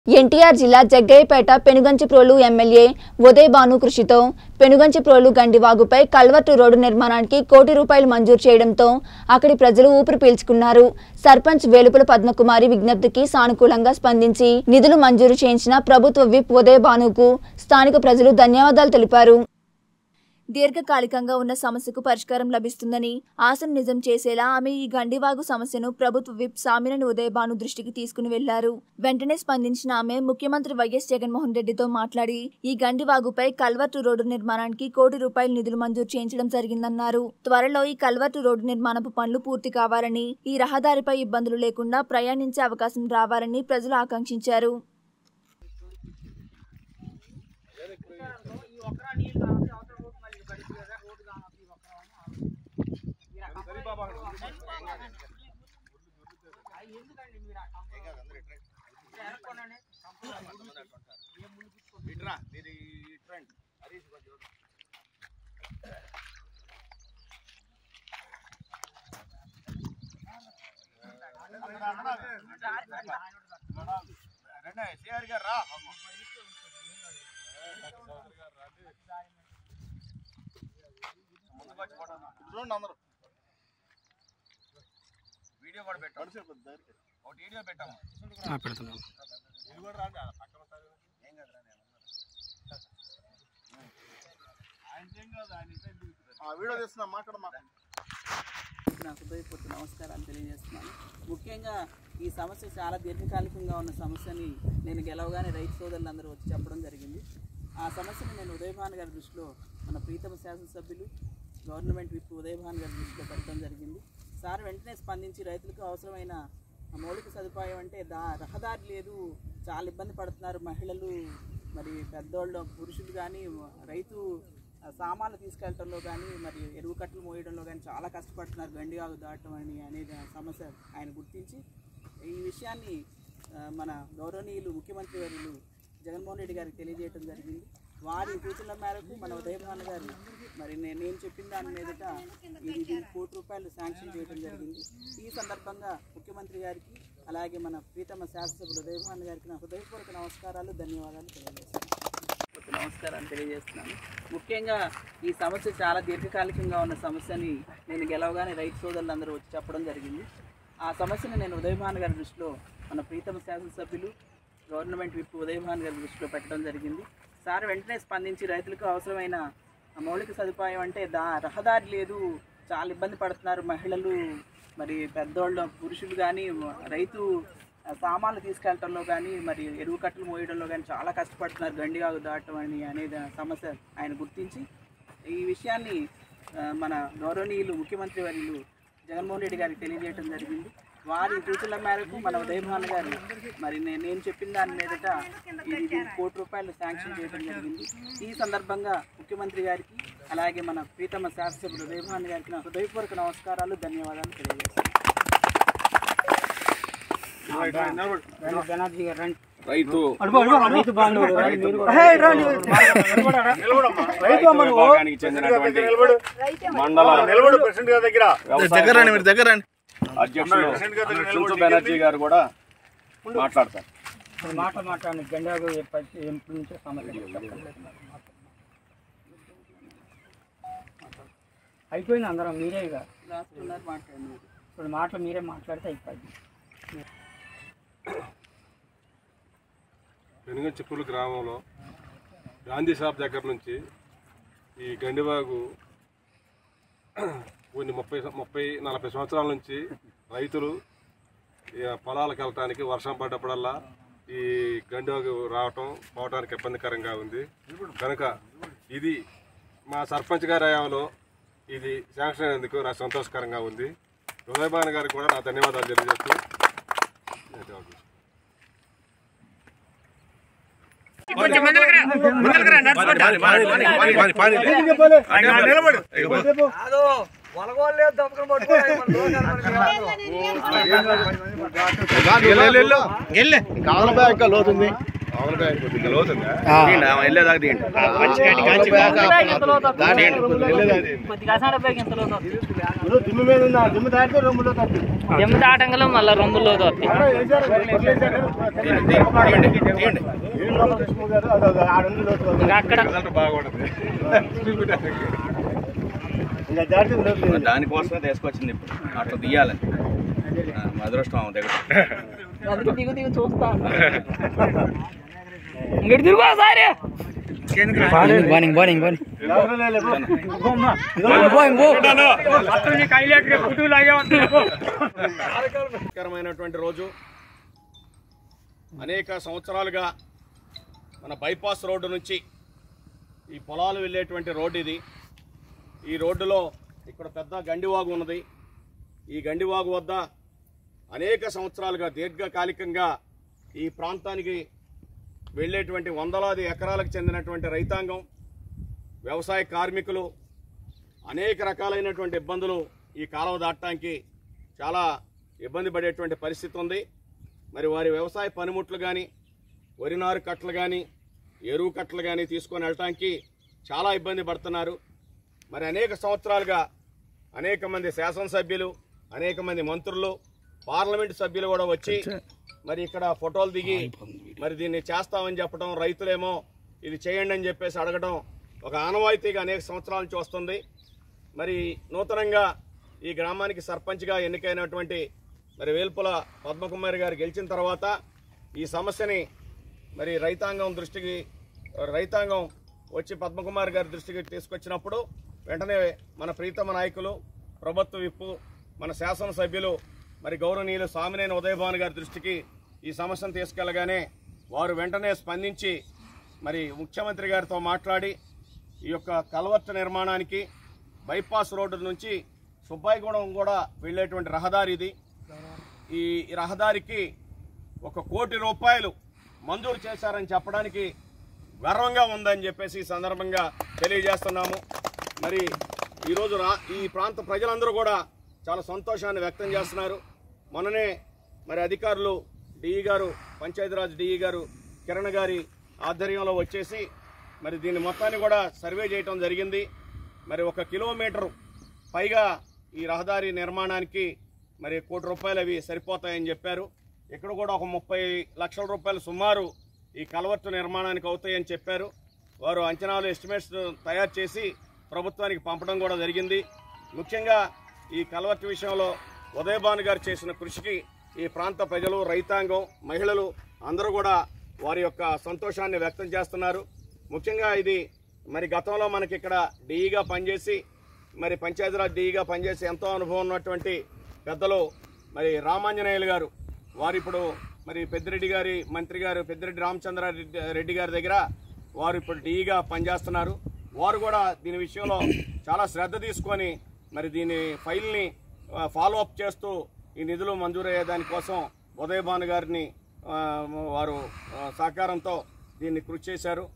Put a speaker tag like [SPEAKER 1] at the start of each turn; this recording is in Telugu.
[SPEAKER 1] ఎన్టీఆర్ జిల్లా జగ్గయ్యపేట పెనుగంచిప్రోలు ఎమ్మెల్యే ఉదయ్ భాను కృషితో పెనుగంచిప్రోలు గండివాగుపై కల్వర్టు రోడ్డు నిర్మాణానికి కోటి రూపాయలు మంజూరు చేయడంతో అక్కడి ప్రజలు ఊపిరి పీల్చుకున్నారు సర్పంచ్ వేలుపుల పద్మకుమారి విజ్ఞప్తికి సానుకూలంగా స్పందించి నిధులు మంజూరు చేయించిన ప్రభుత్వ విప్ ఉదయ్ భానుకు స్థానిక ప్రజలు ధన్యవాదాలు తెలిపారు దీర్ఘకాలికంగా ఉన్న సమస్యకు పరిష్కారం లభిస్తుందని ఆశను నిజం చేసేలా ఆమె ఈ గండివాగు సమస్యను ప్రభుత్వ విప్ సామినేని ఉదయభాను దృష్టికి తీసుకుని వెళ్లారు వెంటనే స్పందించిన ఆమె ముఖ్యమంత్రి వైఎస్ జగన్మోహన్ రెడ్డితో మాట్లాడి ఈ గండివాగుపై కల్వర్టు రోడ్డు నిర్మాణానికి కోటి రూపాయల నిధులు మంజూరు చేయించడం జరిగిందన్నారు త్వరలో ఈ కల్వర్టు రోడ్డు నిర్మాణపు పనులు పూర్తి కావాలని ఈ రహదారిపై ఇబ్బందులు లేకుండా ప్రయాణించే అవకాశం రావాలని ప్రజలు ఆకాంక్షించారు
[SPEAKER 2] ఇట్రా మీరు ఇట్రండి హరీష్ కొంచెం రెండే సిఆర్ గారు రా ముందుకు వచ్చి ఫోటో చూడండి అందరూ వీడియో కూడా పెట్టాం ఒకటి వీడియో పెట్టాము
[SPEAKER 3] పెడుతున్నాను
[SPEAKER 2] ఇది కూడా రాండి ఆ పక్కన ఉంటారు. ఏం కాదురా, నేను ఉన్నాను. ఆయనకేం కాదు, ఆయన ఇదే దిగుతాడు. ఆ వీడియో తీస్తున్నా మాట్లాడ మాట్లాడు
[SPEAKER 4] నా హృదయపూర్వక నమస్కారాలు తెలియజేస్తున్నాను ముఖ్యంగా ఈ సమస్య చాలా దీర్ఘకాలికంగా ఉన్న సమస్యని నేను గెలవగానే రైతు సోదరులందరూ వచ్చి చెప్పడం జరిగింది ఆ సమస్యని నేను ఉదయభాన్ గారి దృష్టిలో మన ప్రీతమ శాసనసభ్యులు గవర్నమెంట్ విప్ ఉదయభాన్ గారి దృష్టిలో పెట్టడం జరిగింది సార్ వెంటనే స్పందించి రైతులకు అవసరమైన మౌలిక సదుపాయం అంటే దా రహదారి లేదు చాలా ఇబ్బంది పడుతున్నారు మహిళలు మరి పెద్దోళ్ళు పురుషులు కానీ రైతు ఆ సామాన్లు తీసుకెళ్ళటంలో కానీ మరి ఎరువు కట్టలు మోయడంలో కానీ చాలా కష్టపడుతున్నారు గండిగాగు దాటం అని అనేది ఆ సమస్య ఆయన గుర్తించి ఈ విషయాన్ని ఆ, మన గౌరవనీయులు ముఖ్యమంత్రి వర్యులు జగన్మోహన్ రెడ్డి గారికి తెలియజేయడం జరిగింది వారి సూచనల మేరకు మన ఉదయభాను గారు మరి నే- నేను చెప్పిన దాని మీదట ఇది దీనికి కోటి రూపాయలు శాంక్షన్ చేయడం జరిగింది ఈ సందర్భంగా ముఖ్యమంత్రి గారికి అలాగే మన ప్రీతమ శాసనసభ్యులు ఉదయభాను గారికి నా హృదయపూర్వక నమస్కారాలు ధన్యవాదాలు తెలియజేస్తున్నాను నమస్కారాలు తెలియజేస్తున్నాను ముఖ్యంగా ఈ సమస్య చాలా దీర్ఘకాలికంగా ఉన్న సమస్యని నేను గెలవగానే రైతు సోదరులందరూ వచ్చి చెప్పడం జరిగింది ఆ సమస్యను నేను ఉదయభాన్ గారి దృష్టిలో మన ప్రీతమ శాసనసభ్యులు గవర్నమెంట్ విప్ ఉదయభాన్ గారి దృష్టిలో పెట్టడం జరిగింది సార్ వెంటనే స్పందించి రైతులకు అవసరమైన మౌలిక సదుపాయం అంటే దా రహదారి లేదు చాలా ఇబ్బంది పడుతున్నారు మహిళలు మరి పెద్దోళ్ళు పురుషులు కానీ రైతు ఆ సామాన్లు తీసుకెళ్ళటంలో కానీ మరి ఎరువు కట్టలు మోయడంలో కానీ చాలా కష్టపడుతున్నారు గండిగాగు దాటం అని అనేది ఆ సమస్య ఆయన గుర్తించి ఈ విషయాన్ని ఆ, మన గౌరవనీయులు ముఖ్యమంత్రి వర్యులు జగన్మోహన్ రెడ్డి గారికి తెలియజేయడం జరిగింది వారి సూచనల మేరకు మన ఉదయభాన్ గారు మరి నే- నేను చెప్పిన దాని మీదట ఇది దీనికి కోటి రూపాయలు శాంక్షన్ చేయడం జరిగింది ఈ సందర్భంగా ముఖ్యమంత్రి గారికి అలాగే మన ప్రీతమ శాసనసభ్యులు ఉదయభాన్ గారికి నా హృదయపూర్వక నమస్కారాలు ధన్యవాదాలు తెలియజేస్తాను
[SPEAKER 3] బెనర్జీ గారు రండి
[SPEAKER 2] రైతు
[SPEAKER 3] రైతు బాంధవుడు రండి మీరు కూడా.
[SPEAKER 2] విభాగానికి చెందినటువంటి మండల
[SPEAKER 5] నిలబడు ప్రెసిడెంట్ గారి దగ్గర
[SPEAKER 2] దగ్గర మీరు దగ్గర అధ్యక్షులు చుంచు బెనర్జీ గారు కూడా మాట్లాడతారు
[SPEAKER 3] ఇప్పుడు మాట మాట్లాడండి గండాగు ఎప్పటి ఎప్పటి నుంచో సమస్య అయిపోయింది అందరం మీరే ఇక
[SPEAKER 4] లాస్ట్ ఉన్నారు మాట్లాడండి
[SPEAKER 3] ఇప్పుడు మాటలు మీరే మాట్లాడితే అయిపోయింది
[SPEAKER 6] వెనుగంచిప్పులు గ్రామంలో గాంధీ షాప్ దగ్గర నుంచి ఈ గండివాగు కొన్ని ముప్పై ముప్పై నలభై సంవత్సరాల నుంచి రైతులు ఈ పొలాలకు వెళ్ళటానికి వర్షం పడ్డప్పుడల్లా ఈ గండివాగు రావటం పోవటానికి ఇబ్బందికరంగా ఉంది కనుక ఇది మా సర్పంచ్ గారి హయాంలో ఇది శాంక్షన్ అయినందుకు నాకు సంతోషకరంగా ఉంది హృదయభాన్ గారికి కూడా నా ధన్యవాదాలు తెలియజేస్తూ ధన్యవాదాలు
[SPEAKER 5] నిలబడు
[SPEAKER 2] కావాలి ఇంకా లోతుంది వెళ్ళేదాకా తీయండి
[SPEAKER 7] కొద్దిగా అసాడ పోయి ఇంతలో
[SPEAKER 5] దిమ్మ మీద ఉందా దిమ్మ దాటితే రొమ్ములో తప్పి
[SPEAKER 7] దెమ్మ దాటంగలో మళ్ళీ రొమ్ములో తోపి
[SPEAKER 2] తీయండి
[SPEAKER 7] ఇంకా అక్కడ
[SPEAKER 5] ఇంకా దాటితే లోపలికి.
[SPEAKER 2] మరి దానికోసమే తీసుకొచ్చింది ఇప్పుడు అట్లా తీయాలి ఆ, మా అదృష్టం ఆమె దగ్గర
[SPEAKER 4] అందుకే దిగు దిగు చూస్తా ఉన్నా.
[SPEAKER 7] ఇంకటి తిరుగు సారీ
[SPEAKER 5] లోపలికి వెళ్ళి పో.
[SPEAKER 2] కరమైనటువంటి రోజు అనేక సంవత్సరాలుగా మన బైపాస్ రోడ్డు నుంచి ఈ పొలాలు వెళ్ళేటువంటి రోడ్డు ఇది ఈ రోడ్డులో ఇక్కడ పెద్ద గండివాగు ఉన్నది ఈ గండివాగు వద్ద అనేక సంవత్సరాలుగా దీర్ఘకాలికంగా ఈ ప్రాంతానికి వెళ్ళేటువంటి వందలాది ఎకరాలకు చెందినటువంటి రైతాంగం వ్యవసాయ కార్మికులు అనేక రకాలైనటువంటి ఇబ్బందులు ఈ కాలువ దాటడానికి చాలా ఇబ్బంది పడేటువంటి పరిస్థితి ఉంది మరి వారి వ్యవసాయ పనిముట్లు కానీ వరి నారు కట్టలు కానీ ఎరువు కట్టలు కానీ తీసుకొని వెళ్ళటానికి చాలా ఇబ్బంది పడుతున్నారు మరి అనేక సంవత్సరాలుగా అనేక మంది శాసనసభ్యులు అనేక మంది మంత్రులు పార్లమెంటు సభ్యులు కూడా వచ్చి మరి ఇక్కడ ఫోటోలు దిగి మరి దీన్ని చేస్తామని చెప్పడం రైతులేమో ఇది చేయండి అని చెప్పేసి అడగడం ఒక ఆనవాయితీగా అనేక సంవత్సరాల నుంచి వస్తుంది మరి నూతనంగా ఈ గ్రామానికి సర్పంచ్గా ఎన్నికైనటువంటి మరి వేల్పుల పద్మకుమారి గారు గెలిచిన తర్వాత ఈ సమస్యని మరి రైతాంగం దృష్టికి రైతాంగం వచ్చి పద్మకుమార్ గారి దృష్టికి తీసుకొచ్చినప్పుడు వెంటనే మన ప్రీతమ నాయకులు ప్రభుత్వ విప్పు మన శాసనసభ్యులు మరి గౌరవనీయులు స్వామినేని ఉదయభాను గారి దృష్టికి ఈ సమస్యను తీసుకెళ్లగానే వారు వెంటనే స్పందించి మరి ముఖ్యమంత్రి గారితో మాట్లాడి ఈ యొక్క కల్వర్ట్ నిర్మాణానికి బైపాస్ రోడ్డు నుంచి సుబ్బాయిగూడెం కూడా వెళ్ళేటువంటి రహదారి ఇది ఈ రహదారికి ఒక కోటి రూపాయలు మంజూరు చేశారని చెప్పడానికి గర్వంగా ఉందని చెప్పేసి ఈ సందర్భంగా తెలియజేస్తున్నాము మరి ఈరోజు రా ఈ ప్రాంత ప్రజలందరూ కూడా చాలా సంతోషాన్ని వ్యక్తం చేస్తున్నారు మొన్ననే మరి అధికారులు డిఈ గారు పంచాయతీరాజ్ డిఈ గారు కిరణ్ గారి ఆధ్వర్యంలో వచ్చేసి మరి దీన్ని మొత్తాన్ని కూడా సర్వే చేయటం జరిగింది మరి ఒక కిలోమీటరు పైగా ఈ రహదారి నిర్మాణానికి మరి కోటి రూపాయలు అవి సరిపోతాయని చెప్పారు ఇక్కడ కూడా ఒక ముప్పై లక్షల రూపాయలు సుమారు ఈ కలవర్టు నిర్మాణానికి అవుతాయని చెప్పారు వారు అంచనాలు ఎస్టిమేట్స్ తయారు చేసి ప్రభుత్వానికి పంపడం కూడా జరిగింది ముఖ్యంగా ఈ కలవర్టు విషయంలో ఉదయభాను గారు చేసిన కృషికి ఈ ప్రాంత ప్రజలు రైతాంగం మహిళలు అందరూ కూడా వారి యొక్క సంతోషాన్ని వ్యక్తం చేస్తున్నారు ముఖ్యంగా ఇది మరి గతంలో మనకి ఇక్కడ డిఈగా పనిచేసి మరి పంచాయతీరాజ్ డిఈగా పనిచేసి ఎంతో అనుభవం ఉన్నటువంటి పెద్దలు మరి రామాంజనేయులు గారు వారు ఇప్పుడు మరి పెద్దిరెడ్డి గారి మంత్రి గారు పెద్దిరెడ్డి రామచంద్రారెడ్డి రెడ్డి గారి దగ్గర వారు ఇప్పుడు డిఈగా పనిచేస్తున్నారు వారు కూడా దీని విషయంలో చాలా శ్రద్ధ తీసుకొని మరి దీని ఫైల్ని ఫాలో అప్ చేస్తూ ఈ నిధులు మంజూరయ్యే దానికోసం ఉదయభాను గారిని ఆ, వారు ఆ, సహకారంతో దీన్ని కృషి చేశారు